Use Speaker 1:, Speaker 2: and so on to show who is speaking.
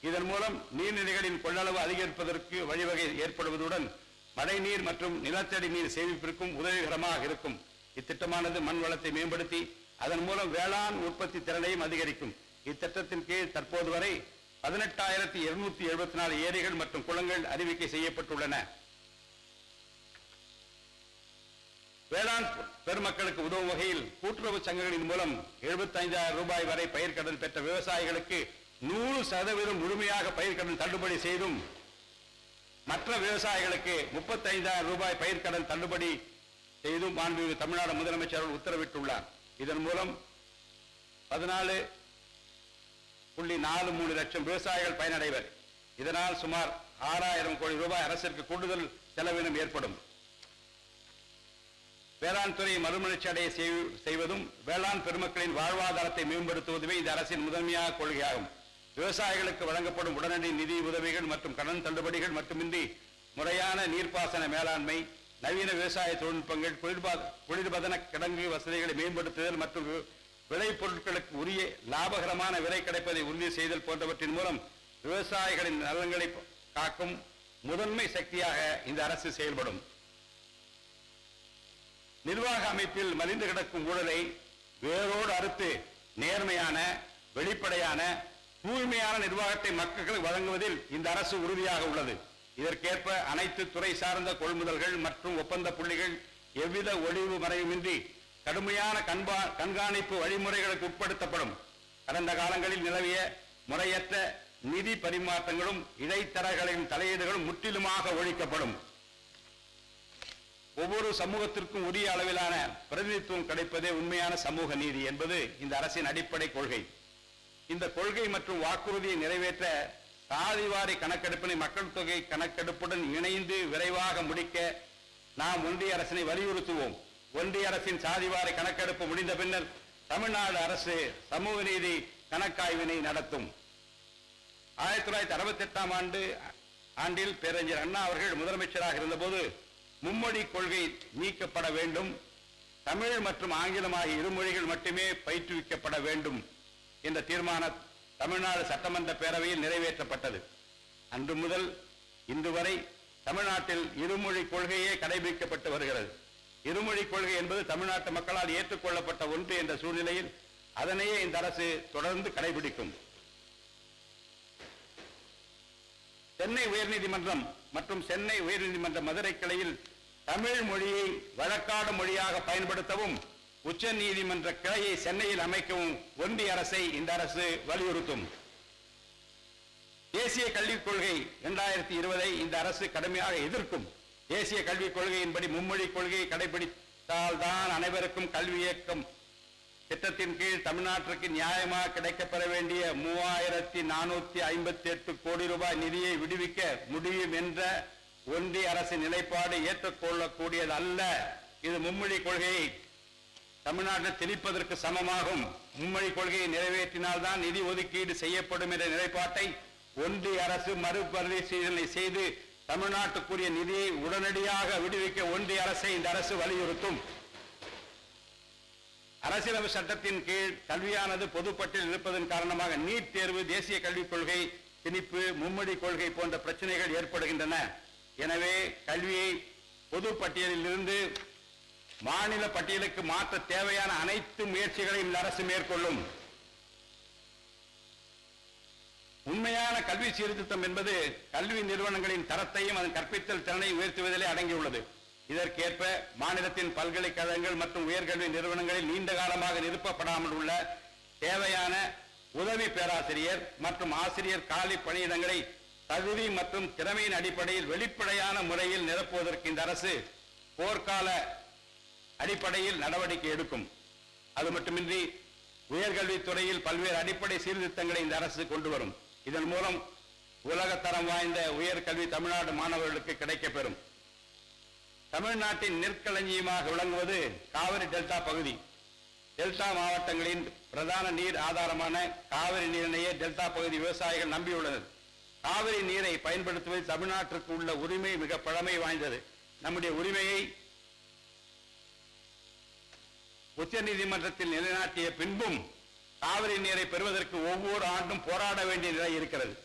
Speaker 1: இதன் மூலம் நீர்நிலைகளின் கொள்ளளவு அதிகரிப்பதற்கு வழிவகை ஏற்படுவதுடன் மழைநீர் மற்றும் நிலத்தடி நீர் சேமிப்பிற்கும் உதவிகரமாக இருக்கும் இத்திட்டமானது மண் வளத்தை மேம்படுத்தி அதன் மூலம் வேளாண் உற்பத்தி திறனையும் அதிகரிக்கும் இத்திட்டத்தின் கீழ் தற்போது வரை பதினெட்டாயிரத்தி இருநூத்தி எழுபத்தி நாலு ஏரிகள் மற்றும் குளங்கள் அறிவிக்கை செய்யப்பட்டுள்ளன வேளாண் பெருமக்களுக்கு உதவும் வகையில் கூட்டுறவு சங்கங்களின் மூலம் 75000 ரூபாய் வரை பயிர்க்கடன் பெற்ற விவசாயிகளுக்கு நூறு சதவீதம் முழுமையாக பயிர்க்கடன் தள்ளுபடி செய்தும் மற்ற விவசாயிகளுக்கு 35000 ரூபாய் பயிர்க்கடன் தள்ளுபடி செய்தும் மாண்புமிகு தமிழ்நாடு முதலமைச்சர் அவர்கள் உத்தரவிட்டுள்ளார் இதன் மூலம் பதினாலு புள்ளி நாலு மூணு லட்சம் விவசாயிகள் பயனடைவர் இதனால் சுமார் ஆறாயிரம் கோடி ரூபாய் அரசிற்கு கூடுதல் செலவினம் ஏற்படும் வேளாண் துறையை மறுமலர்ச்சி அடைய செய்- செய்வதும் வேளாண் பெருமக்களின் வாழ்வாதாரத்தை மேம்படுத்துவதுமே இந்த அரசின் முதன்மையாக கொள்கையாகும் விவசாயிகளுக்கு வழங்கப்படும் உடனடி நிதி உதவிகள் மற்றும் கடன் தள்ளுபடிகள் மட்டுமின்றி முறையான நீர்ப்பாசன மேலாண்மை நவீன விவசாய தொழில்நுட்பங்கள் குளிர்பா- குளிர்பதன கிடங்கு வசதிகளை மேம்படுத்துதல் மற்றும் வி- விளைபொருட்களுக்கு உரிய லாபகரமான விலை கிடைப்பதை உறுதி செய்தல் போன்றவற்றின் மூலம் விவசாயிகளின் நலன்களை காக்கும் முதன்மை சக்தியாக இந்த அரசு செயல்படும் நிர்வாக அமைப்பில் மலிந்து கிடக்கும் ஊழலை வேரோடு அறுத்து நேர்மையான வெளிப்படையான தூய்மையான நிர்வாகத்தை மக்களுக்கு வழங்குவதில் இந்த அரசு உறுதியாக உள்ளது இதற்கேற்ப அனைத்து துறை சார்ந்த கொள்முதல்கள் மற்றும் ஒப்பந்த புள்ளிகள் எவ்வித ஒளிவு மறைவுமின்றி கடுமையான கண்பா கண்காணிப்பு வழிமுறைகளுக்கு உட்படுத்தப்படும் கடந்த காலங்களில் நிலவிய முறையற்ற நிதி பரிமாற்றங்களும் இடைத்தரகர்களின் தலையீடுகளும் முற்றிலுமாக ஒழிக்கப்படும் ஒவ்வொரு சமூகத்திற்கும் உரிய அளவிலான பிரதிநிதித்துவம் கிடைப்பதே உண்மையான சமூக நீதி என்பது இந்த அரசின் அடிப்படை கொள்கை இந்த கொள்கை மற்றும் வாக்குறுதியை நிறைவேற்ற சாதிவாரி கணக்கெடுப்பினை மக்கள் தொகை கணக்கெடுப்புடன் இணைந்து விரைவாக முடிக்க நாம் ஒன்றிய அரசினை வலியுறுத்துவோம் ஒன்றிய அரசின் சாதிவாரி கணக்கெடுப்பு முடிந்த பின்னர் தமிழ்நாடு அரசு சமூக நீதி கணக்காய்வினை நடத்தும் ஆயிரத்தி தொள்ளாயிரத்தி அறுபத்தி எட்டாம் ஆண்டு ஆண்டில் பேரறிஞர் அண்ணா அவர்கள் முதலமைச்சராக இருந்தபோது மும்மொழி கொள்கை நீக்கப்பட வேண்டும் தமிழ் மற்றும் ஆங்கிலம் ஆகிய இரு மொழிகள் மட்டுமே பயிற்றுவிக்கப்பட வேண்டும் என்ற தீர்மானம் தமிழ்நாடு சட்டமன்ற பேரவையில் நிறைவேற்றப்பட்டது அன்று முதல் இன்று வரை தமிழ்நாட்டில் இருமொழி கொள்கையே கடைபிடிக்கப்பட்டு வருகிறது இருமொழி கொள்கை என்பது தமிழ்நாட்டு மக்களால் ஏற்றுக்கொள்ளப்பட்ட ஒன்று என்ற சூழ்நிலையில் அதனையே இந்த அரசு தொடர்ந்து கடைபிடிக்கும் சென்னை உயர்நீதிமன்றம் மற்றும் சென்னை உயர்நீதிமன்ற மதுரை கிளையில் தமிழ் மொழியை வழக்காடு மொழியாக பயன்படுத்தவும் உச்ச நீதிமன்ற கிளையை சென்னையில் அமைக்கவும் ஒன்றிய அரசை இந்த அரசு வலியுறுத்தும் தேசிய கல்விக் கொள்கை இரண்டாயிரத்தி இருபதை இந்த அரசு கடுமையாக எதிர்க்கும் தேசிய கல்விக் கொள்கையின்படி மும்மொழி கொள்கையை கடைபிடித்தால்தான் அனைவருக்கும் கல்வி இயக்கம் திட்டத்தின் கீழ் தமிழ்நாட்டிற்கு நியாயமாக கிடைக்கப்பெற வேண்டிய மூவாயிரத்தி நானூத்தி ஐம்பத்தி எட்டு கோடி ரூபாய் நிதியை விடுவிக்க முடியும் என்ற ஒன்றிய அரசின் நிலைப்பாடு ஏற்றுக்கொள்ளக்கூடியது அல்ல இது மும்மொழி கொள்கையை தமிழ்நாட்டில் திணிப்பதற்கு சமமாகும் மும்மொழி கொள்கையை நிறைவேற்றினால்தான் நிதி ஒதுக்கீடு செய்யப்படும் என்ற நிலைப்பாட்டை ஒன்றிய அரசு மறுபரிசீலனை செய்து தமிழ்நாட்டுக்குரிய நிதியை உடனடியாக விடுவிக்க ஒன்றிய அரசை இந்த அரசு வலியுறுத்தும் அரசியலமைப்பு சட்டத்தின் கீழ் கல்வியானது பொதுப்பட்டியல் இருப்பதன் காரணமாக நீட் தேர்வு தேசிய கல்விக் கொள்கை திணிப்பு மும்மொழி கொள்கை போன்ற பிரச்சனைகள் ஏற்படுகின்றன எனவே கல்வியை பொது பட்டியலில் இருந்து மாநில பட்டியலுக்கு மாற்ற தேவையான அனைத்து முயற்சிகளையும் இந்த அரசு மேற்கொள்ளும் உண்மையான கல்வி சீர்திருத்தம் என்பது கல்வி நிறுவனங்களின் தரத்தையும் அதன் கற்பித்தல் திறனை உயர்த்துவதிலே அடங்கியுள்ளது இதற்கேற்ப மாநிலத்தின் பல்கலைக்கழகங்கள் மற்றும் உயர்கல்வி நிறுவனங்களில் நீண்ட காலமாக நிரப்பப்படாமல் உள்ள தேவையான உதவி பேராசிரியர் மற்றும் ஆசிரியர் காலி பணியிடங்களை தகுதி மற்றும் திறமையின் அடிப்படையில் வெளிப்படையான முறையில் நிரப்புவதற்கு இந்த அரசு போர்க்கால அடிப்படையில் நடவடிக்கை எடுக்கும் அது மட்டுமின்றி உயர்கல்வித்துறையில் பல்வேறு அடிப்படை சீர்திருத்தங்களை இந்த அரசு கொண்டு வரும் இதன் மூலம் உலகத்தரம் வாய்ந்த உயர்கல்வி தமிழ்நாடு மாணவர்களுக்கு கிடைக்கப்பெறும் தமிழ்நாட்டின் நெற்களஞ்சியமாக விளங்குவது காவிரி டெல்டா பகுதி டெல்டா மாவட்டங்களின் பிரதான நீர் ஆதாரமான காவிரி நீரினையே டெல்டா பகுதி விவசாயிகள் நம்பியுள்ளனர் காவிரி நீரை பயன்படுத்துவதில் தமிழ்நாட்டிற்கு உள்ள உரிமை மிக பழமை வாய்ந்தது நம்முடைய உரிமையை உச்சநீதிமன்றத்தில் நிலைநாட்டிய பின்பும் காவிரி நீரை பெறுவதற்கு ஒவ்வொரு ஆண்டும் போராட வேண்டிய நிலை இருக்கிறது